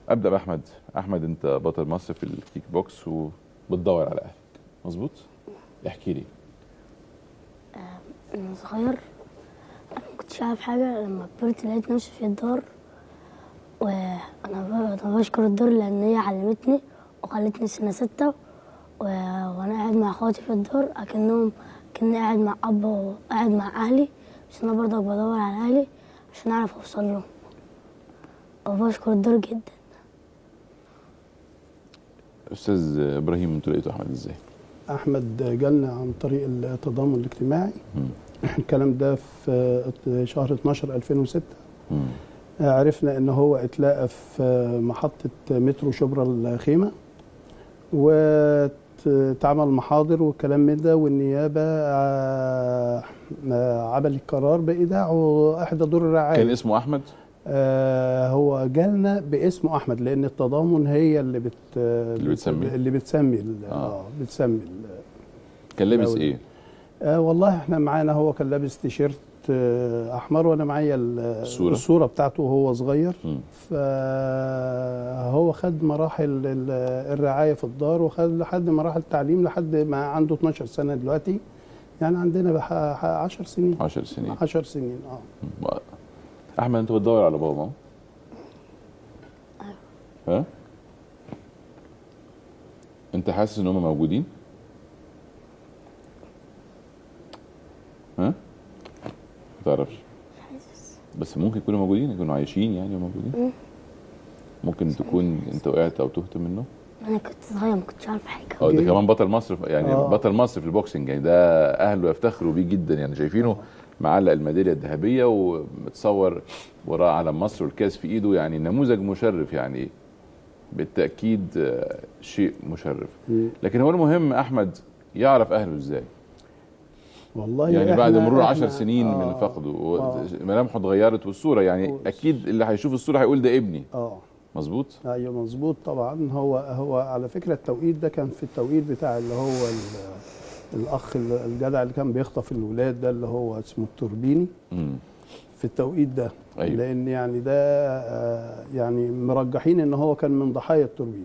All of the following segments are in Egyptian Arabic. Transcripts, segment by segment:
ابدا باحمد احمد انت بطل مصر في الكيك بوكس وبتدور على اهلك مظبوط احكي لي أنا صغير أنا ما كنتش عارف حاجة لما كبرت لقيت نفسي في الدار وأنا ب- أنا بشكر الدار لأن هي علمتني وخلتني سنة ستة و... وأنا قاعد مع أخواتي في الدار أكنهم كأني قاعد مع أب وقاعد مع أهلي بس أنا برضك بدور على أهلي عشان أعرف أوصل لهم وبشكر الدار جدا استاذ ابراهيم انتوا لقيتوا احمد ازاي احمد جالنا عن طريق التضامن الاجتماعي مم. الكلام ده في شهر 12 2006 مم. عرفنا ان هو اتلاقى في محطه مترو شبرا الخيمه واتعمل محاضر وكلام من ده والنيابه آه، آه، عملت قرار بايداعه احدى دور الرعايه كان اسمه احمد آه هو جالنا باسمه احمد لان التضامن هي اللي بت اللي بتسميه. اللي بتسمي ال- آه. اه بتسمي ال- كان لابس الأول. ايه آه والله احنا معانا هو كان لابس تيشيرت آه احمر وانا معايا ال- الصورة. الصوره بتاعته وهو صغير مم. فهو خد مراحل ال- الرعايه في الدار وخد لحد مراحل التعليم لحد ما عنده 12 سنه دلوقتي يعني عندنا بح- 10 سنين 10 سنين 10 سنين اه مم. احمد انت بتدور على بابا وماما ها انت حاسس ان هم موجودين ها ما تعرفش بس ممكن يكونوا موجودين يكونوا عايشين يعني وموجودين ممكن تكون انت وقعت او تهت منه أنا كنت صغير ما كنتش عارف حاجة اه ده جيد. كمان بطل مصر في- يعني آه. بطل مصر في البوكسنج يعني ده اهله يفتخروا بيه جدا يعني شايفينه معلق الميداليه الذهبيه ومتصور وراه علم مصر والكاس في ايده يعني نموذج مشرف يعني بالتاكيد آه، شيء مشرف مم. لكن هو المهم احمد يعرف اهله ازاي والله يعني بعد إحنا- مرور إحنا- عشر سنين من آه. فقده آه. ملامحه اتغيرت والصوره يعني و- اكيد اللي هيشوف الصوره هيقول ده ابني اه مظبوط ايوه مظبوط طبعا هو هو على فكره التوقيت ده كان في التوقيت بتاع اللي هو ال- الاخ ال- الجدع اللي كان بيخطف الولاد ده اللي هو اسمه التوربيني مم. في التوقيت ده أيوة. لان يعني ده آه، يعني مرجحين ان هو كان من ضحايا التوربيني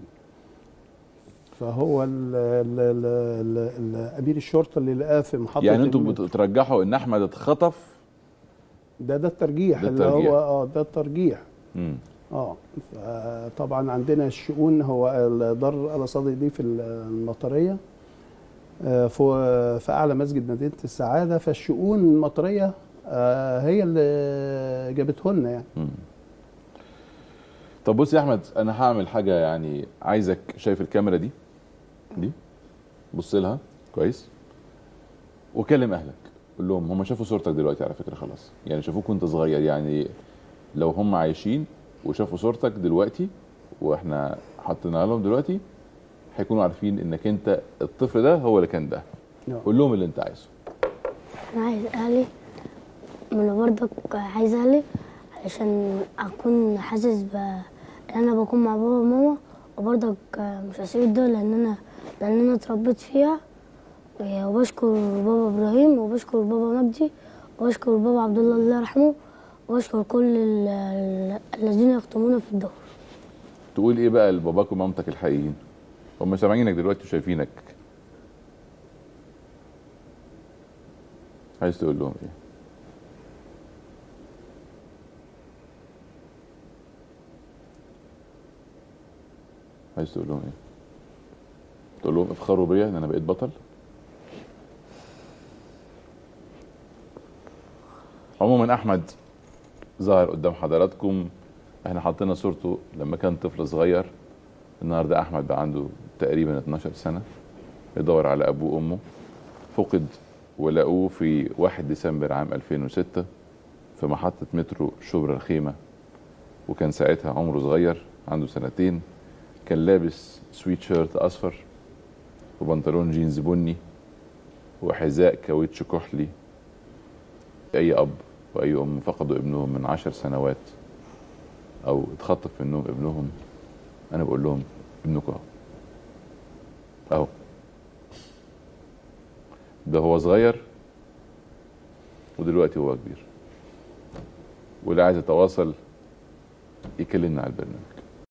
فهو ال- ال- ال- ال- ال- امير الشرطه اللي لقاه في محطه يعني انتم المترو. بترجحوا ان احمد اتخطف ده ده الترجيح ده اللي الترجيح. هو اه ده الترجيح مم. اه طبعا عندنا الشؤون هو دار الاصابع دي في المطريه آه، في في اعلى مسجد مدينه السعاده فالشؤون المطريه آه، هي اللي جابته لنا يعني مم. طب بص يا احمد انا هعمل حاجه يعني عايزك شايف الكاميرا دي دي بص لها كويس وكلم اهلك قول لهم هم شافوا صورتك دلوقتي على فكره خلاص يعني شافوك وانت صغير يعني لو هم عايشين وشافوا صورتك دلوقتي واحنا حطيناها لهم دلوقتي هيكونوا عارفين انك انت الطفل ده هو اللي كان ده نعم. قول لهم اللي انت عايزه انا عايز اهلي من برضك عايز اهلي علشان اكون حاسس ب ان انا بكون مع بابا وماما وبرضك مش هسيب الدول لان انا لان انا اتربيت فيها وبشكر بابا ابراهيم وبشكر بابا مجدي وبشكر بابا عبد الله الله يرحمه وبشكر كل ال- ال- الذين يخدمون في الدور تقول ايه بقى لباباك ومامتك الحقيقيين هم سامعينك دلوقتي وشايفينك عايز تقول لهم ايه عايز تقول لهم ايه تقول لهم افخروا بيا ان انا بقيت بطل عموما احمد ظهر قدام حضراتكم احنا حطينا صورته لما كان طفل صغير النهارده احمد بقى عنده تقريبا 12 سنه يدور على ابوه وامه فقد ولقوه في 1 ديسمبر عام 2006 في محطه مترو شبرا الخيمه وكان ساعتها عمره صغير عنده سنتين كان لابس سويت شيرت اصفر وبنطلون جينز بني وحذاء كاوتش كحلي اي اب واي ام فقدوا ابنهم من عشر سنوات او اتخطف منهم ابنهم انا بقول لهم ابنكم اهو اهو ده هو صغير ودلوقتي هو كبير واللي عايز يتواصل يكلمنا على البرنامج